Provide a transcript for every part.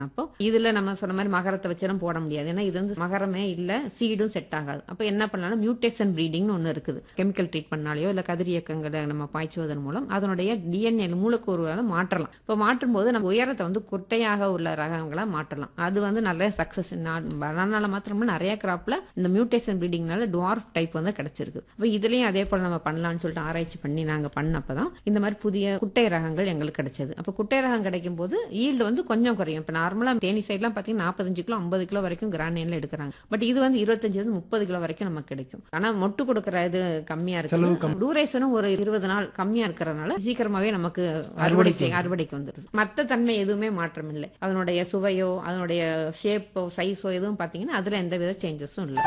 அப்போ இதுல நம்ம சொன்ன மாதிரி மகரத்தை வச்சிடும் போட முடியாது ஏன்னா இது வந்து மகரமே இல்ல சீடும் செட் ஆகாது அப்ப என்ன பண்ணலாம் மியூட்டேஷன் ப்ரீடிங்னு ஒன்னு இருக்குது கெமிக்கல் ட்ரீட் பண்ணாலேயோ இல்ல கதிரியக்கங்களை நம்ம பாய்ச்சுவதன் மூலம் அதனுடைய டிஎன்ஏ மூலக்கூறுகளை மாற்றலாம் இப்போ மாற்றும் போது நம்ம உயரத்தை வந்து குட்டையாக உள்ள ரகங்களா மாற்றலாம் அது வந்து நல்ல சக்சஸ் பனானால மாத்திரமா நிறைய கிராப்ல இந்த மியூட்டேஷன் ப்ரீடிங்னால டுவார்ஃப் டைப் வந்து கிடைச்சிருக்கு அப்ப இதுலயும் அதே போல நம்ம பண்ணலாம்னு சொல்லிட்டு ஆராய்ச்சி பண்ணி நாங்க பண்ணப்பதான் இந்த மாதிரி புதிய குட்டை ரகங்கள் எங்களுக்கு கிடைச்சது அப்ப குட்டை ரகம் கிடைக்கும் போது ஈல்டு வந்து கொஞ்சம் குறையும் இப்ப நார்மலா தேனி சைட்லாம் பாத்தீங்கன்னா நாற்பத்தஞ்சு கிலோ ஐம்பது கிலோ வரைக்கும் கிரானைன்ல எடுக்கிறாங்க பட் இது வந்து இருபத்தஞ்சு இருந்து முப்பது கிலோ வரைக்கும் நமக்கு கிடைக்கும் ஆனா மொட்டு கொடுக்கற இது கம்மியா செலவு இருக்கு கம்மி. டூரேஷனும் ஒரு இருபது நாள் கம்மியா இருக்கிறதுனால சீக்கிரமாவே நமக்கு அறுவடை செய்ய அறுவடைக்கு வந்துருது மத்த தன்மை எதுவுமே மாற்றம் இல்லை அதனுடைய சுவையோ அதனுடைய ஷேப்போ சைஸோ எதுவும் பாத்தீங்கன்னா அதுல எந்த வித சேஞ்சஸும் இல்லை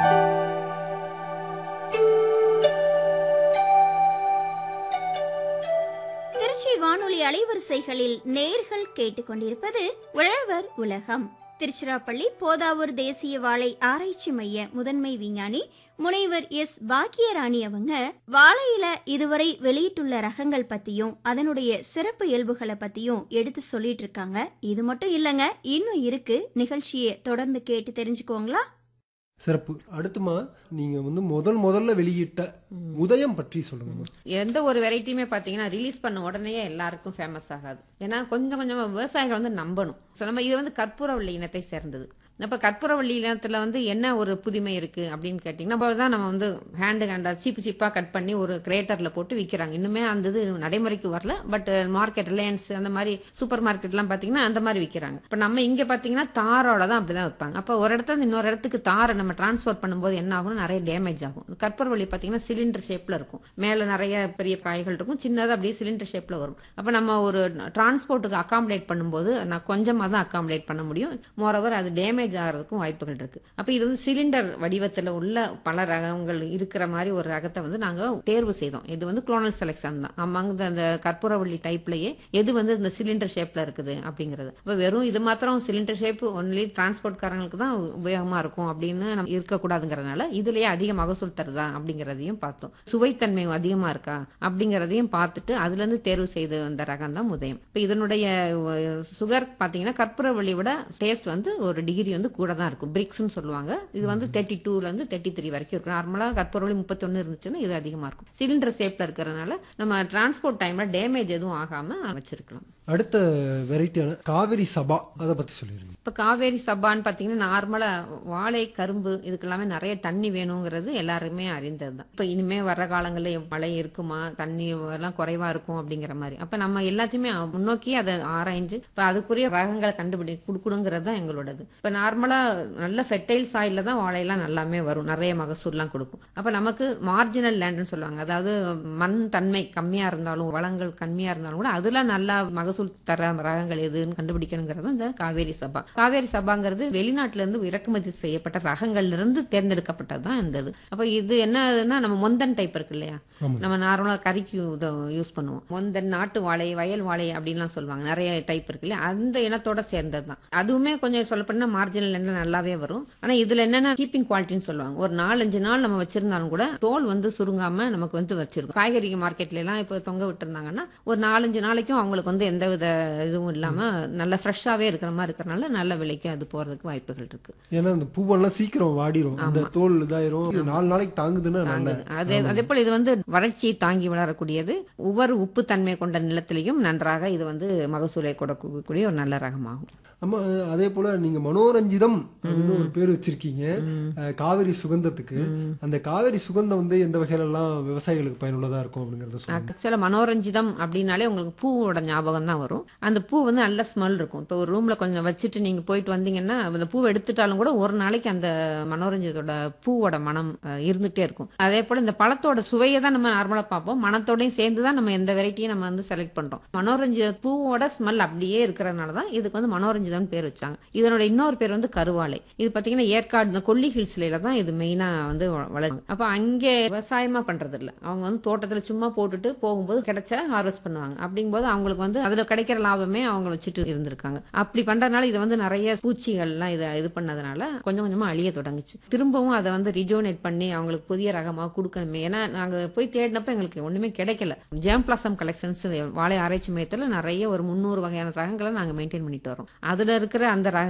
திருச்சி வானொலி அலைவரிசைகளில் நேர்கள் கேட்டுக்கொண்டிருப்பது உழவர் உலகம் திருச்சிராப்பள்ளி போதாவூர் தேசிய வாழை ஆராய்ச்சி மைய முதன்மை விஞ்ஞானி முனைவர் எஸ் பாக்கியராணி அவங்க வாழையில இதுவரை வெளியிட்டுள்ள ரகங்கள் பத்தியும் அதனுடைய சிறப்பு இயல்புகளை பத்தியும் எடுத்து சொல்லிட்டு இருக்காங்க இது மட்டும் இல்லைங்க இன்னும் இருக்கு நிகழ்ச்சியை தொடர்ந்து கேட்டு தெரிஞ்சுக்கோங்களா சிறப்பு அடுத்துமா நீங்க வந்து முதல் முதல்ல வெளியிட்ட உதயம் பற்றி சொல்லுங்கம்மா எந்த ஒரு வெரைட்டியுமே பாத்தீங்கன்னா ரிலீஸ் பண்ண உடனே எல்லாருக்கும் ஃபேமஸ் ஆகாது ஏன்னா கொஞ்சம் கொஞ்சமா விவசாயிகள் வந்து நம்பணும் So, நம்ம இது வந்து கற்பூரவள்ளி இனத்தை சேர்ந்தது அப்ப கற்பூரவள்ளி இனத்துல வந்து என்ன ஒரு புதுமை இருக்கு அப்படின்னு கேட்டீங்கன்னா அப்போ தான் நம்ம வந்து ஹேண்டு ஹேண்டா சீப்பு சீப்பா கட் பண்ணி ஒரு கிரேட்டர்ல போட்டு விக்கிறாங்க இன்னுமே அந்த இது நடைமுறைக்கு வரல பட் மார்க்கெட் ரிலையன்ஸ் அந்த மாதிரி சூப்பர் மார்க்கெட்லாம் பாத்தீங்கன்னா அந்த மாதிரி விக்கிறாங்க இப்ப நம்ம இங்க பாத்தீங்கன்னா தாரோட தான் அப்படிதான் வைப்பாங்க அப்ப ஒரு இடத்துல இருந்து இன்னொரு இடத்துக்கு தாரை நம்ம டிரான்ஸ்போர்ட் பண்ணும்போது என்ன ஆகும் நிறைய டேமேஜ் ஆகும் கற்பூரவள்ளி பாத்தீங்கன்னா சிலிண்டர் ஷேப்ல இருக்கும் மேல நிறைய பெரிய காய்கள் இருக்கும் சின்னதா அப்படியே சிலிண்டர் ஷேப்ல வரும் அப்ப நம்ம ஒரு டிரான்ஸ்போர்ட்டுக்கு அகாமடேட் பண்ணும்போது நான் கொஞ்சமா தான் அகாமடேட் பண்ண முடியும் மோரோவர் அது டேமேஜ் ஆகிறதுக்கும் வாய்ப்புகள் இருக்கு அப்ப இது வந்து சிலிண்டர் வடிவத்துல உள்ள பல ரகங்கள் இருக்கிற மாதிரி ஒரு ரகத்தை வந்து நாங்க தேர்வு செய்தோம் இது வந்து குளோனல் செலெக்ஷன் தான் அமங் அந்த கற்பூரவள்ளி டைப்லயே எது வந்து இந்த சிலிண்டர் ஷேப்ல இருக்குது அப்படிங்கிறது அப்ப வெறும் இது மாத்திரம் சிலிண்டர் ஷேப் ஒன்லி டிரான்ஸ்போர்ட் காரங்களுக்கு தான் உபயோகமா இருக்கும் அப்படின்னு நம்ம இருக்கக்கூடாதுங்கிறதுனால இதுலயே அதிக மகசூல் தருதா அப்படிங்கறதையும் பார்த்தோம் சுவைத்தன்மை அதிகமா இருக்கா அப்படிங்கறதையும் பார்த்துட்டு அதுல இருந்து தேர்வு செய்த அந்த ரகம் தான் உதயம் இப்ப இதனுடைய சுகர் பாத்தீங்கன்னா கற்பூரவள்ளி விட டேஸ்ட் வந்து ஒரு டிகிரி வந்து கூட தான் இருக்கும் பிரிக்ஸ்னு சொல்லுவாங்க இது வந்து தேர்ட்டி டூல இருந்து தேர்ட்டி த்ரீ வரைக்கும் இருக்கும் நார்மலா கற்பூரவள்ளி முப்பத்தி இருந்துச்சுன்னா இது அதிகமா இருக்கும் சிலிண்டர் ஷேப்ல இருக்கிறதுனால நம்ம டிரான்ஸ்போர்ட் டைம்ல டேமேஜ் எதுவும் ஆகாம வச்சிருக்கலாம் அடுத்த வெரைட்டியான காவிரி சபா அதை பத்தி சொல்லிருங்க இப்ப காவேரி சப்பான்னு பாத்தீங்கன்னா நார்மலா வாழை கரும்பு இதுக்கெல்லாமே நிறைய தண்ணி வேணுங்கிறது எல்லாருமே அறிந்ததுதான் இப்ப இனிமே வர்ற காலங்களில் மழை இருக்குமா தண்ணி எல்லாம் குறைவா இருக்கும் அப்படிங்கிற மாதிரி அப்ப நம்ம எல்லாத்தையுமே முன்னோக்கி அதை ஆராய்ஞ்சு இப்ப அதுக்குரிய ரகங்களை கண்டுபிடி கொடுக்கணுங்கிறது தான் எங்களோடது இப்ப நார்மலா நல்ல ஃபெர்டைல் சாயில்ல தான் வாழையெல்லாம் நல்லாமே வரும் நிறைய மகசூல்லாம் கொடுக்கும் அப்ப நமக்கு மார்ஜினல் லேண்ட்னு சொல்லுவாங்க அதாவது மண் தன்மை கம்மியா இருந்தாலும் வளங்கள் கம்மியா இருந்தாலும் கூட அதுல நல்லா மகசூல் தர ரகங்கள் எதுன்னு கண்டுபிடிக்கணுங்கிறது இந்த காவேரி சபா காவேரி சபாங்கிறது வெளிநாட்டுல இருந்து இறக்குமதி செய்யப்பட்ட ரகங்கள்ல இருந்து தேர்ந்தெடுக்கப்பட்டது தான் இந்த இது அப்ப இது என்னதுன்னா நம்ம மொந்தன் டைப் இருக்கு இல்லையா ஆமா. நம்ம நார்மலா கறிக்கு யூஸ் பண்ணுவோம் மொந்தன் நாட்டு வாழை வயல் வாழை அப்படின்லாம் சொல்லுவாங்க நிறைய டைப் இருக்கு இல்லையா அந்த இனத்தோட சேர்ந்தது தான் அதுவுமே கொஞ்சம் சொல்லப்போனா மார்ஜினல் என்ன நல்லாவே வரும் ஆனா இதுல என்னன்னா கீப்பிங் குவாலிட்டின்னு சொல்லுவாங்க ஒரு நாலஞ்சு நாள் நம்ம வச்சிருந்தாலும் கூட தோல் வந்து சுருங்காம நமக்கு வந்து வச்சிருக்கும் காய்கறி மார்க்கெட்ல எல்லாம் இப்ப தொங்க விட்டுருந்தாங்கன்னா ஒரு நாலஞ்சு நாளைக்கும் அவங்களுக்கு வந்து எந்தவித இதுவும் இல்லாம நல்ல ஃப்ரெஷ்ஷாவே இருக்கிற மாதிரி இருக்கிறனால நல்ல விலைக்கு அது போறதுக்கு வாய்ப்புகள் இருக்கு ஏன்னா அந்த பூவெல்லாம் சீக்கிரம் வாடிரும் அந்த தோல் இதாயிரும் இது நாலு நாளைக்கு தாங்குதுன்னா நல்ல அதே அதே போல இது வந்து வறட்சியை தாங்கி வளரக்கூடியது ஒவ்வொரு உப்பு தன்மை கொண்ட நிலத்திலையும் நன்றாக இது வந்து மகசூலை கொடுக்கக்கூடிய ஒரு நல்ல ரகமாகும் ஆமா அதே போல நீங்க மனோரஞ்சிதம் அப்படின்னு ஒரு பேர் வச்சிருக்கீங்க அஹ், காவிரி சுகந்தத்துக்கு அந்த காவிரி சுகந்தம் வந்து எந்த வகையில எல்லாம் விவசாயிகளுக்கு பயனுள்ளதா இருக்கும் அப்படிங்கறத சொல்லுங்க ஆக்சுவலா மனோரஞ்சிதம் அப்படின்னாலே உங்களுக்கு பூவோட ஞாபகம் தான் வரும் அந்த பூ வந்து நல்ல ஸ்மெல் இருக்கும் இப்போ ஒரு ரூம்ல கொஞ்சம் வச்சுட்டு நீங்க போயிட்டு வந்தீங்கன்னா அந்த பூவை எடுத்துட்டாலும் கூட ஒரு நாளைக்கு அந்த மனோரஞ்சிதத்தோட பூவோட மனம் அஹ், இருந்துட்டே இருக்கும் அதே போல இந்த பழத்தோட சுவையை தான் நம்ம நார்மலா பார்ப்போம் மனத்தோடையும் சேர்ந்து தான் நம்ம எந்த வெரைட்டியும் நம்ம வந்து செலக்ட் பண்றோம் மனோரஞ்சித பூவோட ஸ்மெல் அப்படியே இருக்கிறதுனால தான் இதுக்கு வந்து மனோரஞ்சிதம் பேர் வச்சாங்க இதனோட இன்னொரு பேர் வந்து கருவாழை இது பாத்தீங்கன்னா ஏற்காடு இந்த கொல்லி ஹில்ஸ்ல தான் இது மெயினா வந்து வளரும் அப்ப அங்கே விவசாயமா பண்றது இல்ல அவங்க வந்து தோட்டத்துல சும்மா போட்டுட்டு போகும்போது கிடைச்ச ஹார்வெஸ்ட் பண்ணுவாங்க அப்படிங்கும்போது அவங்களுக்கு வந்து அதுல கிடைக்கிற லாபமே அவங்க வச்சுட்டு இருந்திருக்காங்க அப்படி பண்றதுனால இது வந்து நிறைய பூச்சிகள் எல்லாம் இதை இது பண்ணதுனால கொஞ்சம் கொஞ்சமா அழிய தொடங்குச்சு திரும்பவும் அதை வந்து ரிஜோனேட் பண்ணி அவங்களுக்கு புதிய ரகமா கொடுக்கணுமே ஏன்னா நாங்க போய் தேடினப்ப எங்களுக்கு ஒண்ணுமே கிடைக்கல ஜேம் பிளாசம் கலெக்ஷன்ஸ் வாழை ஆராய்ச்சி மையத்துல நிறைய ஒரு முந்நூறு வகையான ரகங்களை நாங்க மெயின்டைன் பண்ணிட்டு வரோம் அதுல இருக்கிற அந்த ரக